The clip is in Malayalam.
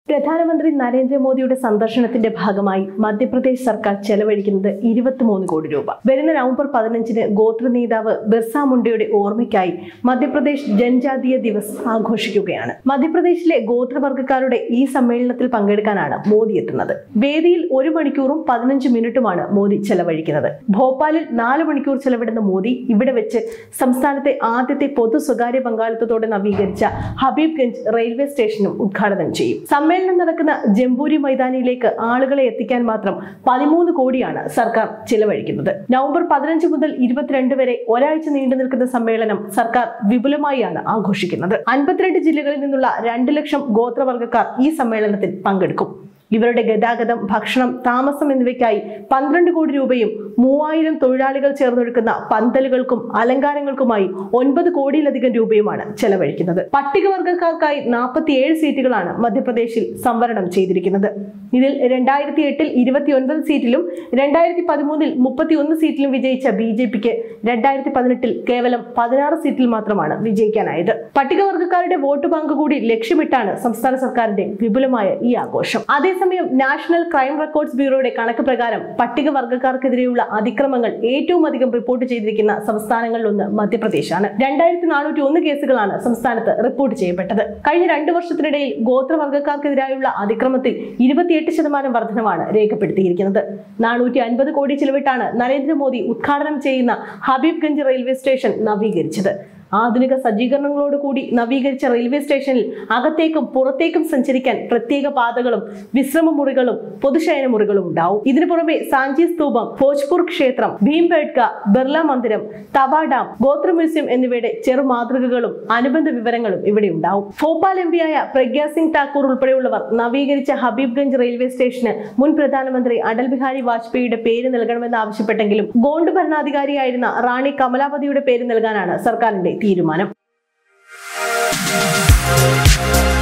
പ്രധാനമന്ത്രി നരേന്ദ്രമോദിയുടെ സന്ദർശനത്തിന്റെ ഭാഗമായി മധ്യപ്രദേശ് സർക്കാർ ചെലവഴിക്കുന്നത് ഇരുപത്തിമൂന്ന് കോടി രൂപ വരുന്ന നവംബർ പതിനഞ്ചിന് ഗോത്ര നേതാവ് ബിർസ മുണ്ടയുടെ ഓർമ്മയ്ക്കായി മധ്യപ്രദേശ് ജൻജാതീയ ദിവസ് ആഘോഷിക്കുകയാണ് മധ്യപ്രദേശിലെ ഗോത്രവർഗ്ഗക്കാരുടെ ഈ സമ്മേളനത്തിൽ പങ്കെടുക്കാനാണ് മോദി എത്തുന്നത് വേദിയിൽ ഒരു മണിക്കൂറും പതിനഞ്ച് മിനിറ്റുമാണ് മോദി ചെലവഴിക്കുന്നത് ഭോപ്പാലിൽ നാല് മണിക്കൂർ ചെലവിടുന്ന മോദി ഇവിടെ വെച്ച് സംസ്ഥാനത്തെ ആദ്യത്തെ പൊതു സ്വകാര്യ പങ്കാളിത്തത്തോടെ നവീകരിച്ച ഹബീബ്ഗഞ്ച് റെയിൽവേ സ്റ്റേഷനും ഉദ്ഘാടനം ചെയ്യും സമ്മേളനം നടക്കുന്ന ജംബൂരി മൈതാനിയിലേക്ക് ആളുകളെ എത്തിക്കാൻ മാത്രം പതിമൂന്ന് കോടിയാണ് സർക്കാർ ചിലവഴിക്കുന്നത് നവംബർ പതിനഞ്ച് മുതൽ ഇരുപത്തിരണ്ട് വരെ ഒരാഴ്ച നീണ്ടു നിൽക്കുന്ന സമ്മേളനം സർക്കാർ വിപുലമായാണ് ആഘോഷിക്കുന്നത് അൻപത്തിരണ്ട് ജില്ലകളിൽ നിന്നുള്ള രണ്ട് ലക്ഷം ഗോത്രവർഗ്ഗക്കാർ ഈ സമ്മേളനത്തിൽ പങ്കെടുക്കും ഇവരുടെ ഗതാഗതം ഭക്ഷണം താമസം എന്നിവയ്ക്കായി പന്ത്രണ്ട് കോടി രൂപയും മൂവായിരം തൊഴിലാളികൾ ചേർന്നൊരുക്കുന്ന പന്തലുകൾക്കും അലങ്കാരങ്ങൾക്കുമായി ഒൻപത് കോടിയിലധികം രൂപയുമാണ് ചെലവഴിക്കുന്നത് പട്ടികവർഗക്കാർക്കായി നാൽപ്പത്തിയേഴ് സീറ്റുകളാണ് മധ്യപ്രദേശിൽ സംവരണം ചെയ്തിരിക്കുന്നത് ഇതിൽ രണ്ടായിരത്തി എട്ടിൽ ഇരുപത്തിയൊൻപത് സീറ്റിലും രണ്ടായിരത്തി പതിമൂന്നിൽ മുപ്പത്തിയൊന്ന് സീറ്റിലും വിജയിച്ച ബി ജെ പിക്ക് രണ്ടായിരത്തി പതിനെട്ടിൽ കേവലം പതിനാറ് സീറ്റിൽ മാത്രമാണ് വിജയിക്കാനായത് പട്ടികവർഗക്കാരുടെ വോട്ട് ബാങ്ക് കൂടി ലക്ഷ്യമിട്ടാണ് സംസ്ഥാന സർക്കാരിന്റെ വിപുലമായ ഈ ആഘോഷം അതേസമയം നാഷണൽ ക്രൈം റെക്കോർഡ്സ് ബ്യൂറോയുടെ കണക്ക് പ്രകാരം പട്ടികവർഗക്കാർക്കെതിരെയുള്ള അതിക്രമങ്ങൾ ഏറ്റവും അധികം റിപ്പോർട്ട് ചെയ്തിരിക്കുന്ന സംസ്ഥാനങ്ങളിലൊന്ന് മധ്യപ്രദേശാണ് രണ്ടായിരത്തി നാനൂറ്റി ഒന്ന് കേസുകളാണ് സംസ്ഥാനത്ത് റിപ്പോർട്ട് ചെയ്യപ്പെട്ടത് കഴിഞ്ഞ രണ്ടു വർഷത്തിനിടയിൽ ഗോത്രവർഗ്ഗക്കാർക്കെതിരായുള്ള അതിക്രമത്തിൽ ഇരുപത്തിയെട്ട് ശതമാനം വർധനവാണ് രേഖപ്പെടുത്തിയിരിക്കുന്നത് നാനൂറ്റി അൻപത് കോടി ചിലവിട്ടാണ് നരേന്ദ്രമോദി ഉദ്ഘാടനം ചെയ്യുന്ന ഹബീബ്ഗഞ്ച് റെയിൽവേ സ്റ്റേഷൻ നവീകരിച്ചത് ആധുനിക സജ്ജീകരണങ്ങളോട് കൂടി നവീകരിച്ച റെയിൽവേ സ്റ്റേഷനിൽ അകത്തേക്കും പുറത്തേക്കും സഞ്ചരിക്കാൻ പ്രത്യേക പാതകളും വിശ്രമ മുറികളും പൊതുശയന മുറികളും ഉണ്ടാവും ഇതിനു പുറമെ സാഞ്ചി സ്തൂപം ഭോജ്പൂർ ക്ഷേത്രം ഭീംബേഡ്ക ബിർള മന്ദിരം തവ ഡാം ഗോത്ര മ്യൂസിയം എന്നിവയുടെ ചെറു മാതൃകകളും അനുബന്ധ വിവരങ്ങളും ഇവിടെ ഉണ്ടാവും ഭോപ്പാൽ എം പിയായ പ്രഗ്യാ സിംഗ് ഠാക്കൂർ ഉൾപ്പെടെയുള്ളവർ നവീകരിച്ച ഹബീബ്ഗഞ്ച് റെയിൽവേ സ്റ്റേഷന് മുൻ പ്രധാനമന്ത്രി അടൽ ബിഹാരി വാജ്പേയിയുടെ പേര് നൽകണമെന്ന് ആവശ്യപ്പെട്ടെങ്കിലും ഗോണ്ട് ഭരണാധികാരിയായിരുന്ന റാണി കമലാപതിയുടെ പേര് നൽകാനാണ് സർക്കാരിന്റെ തീരുമാനം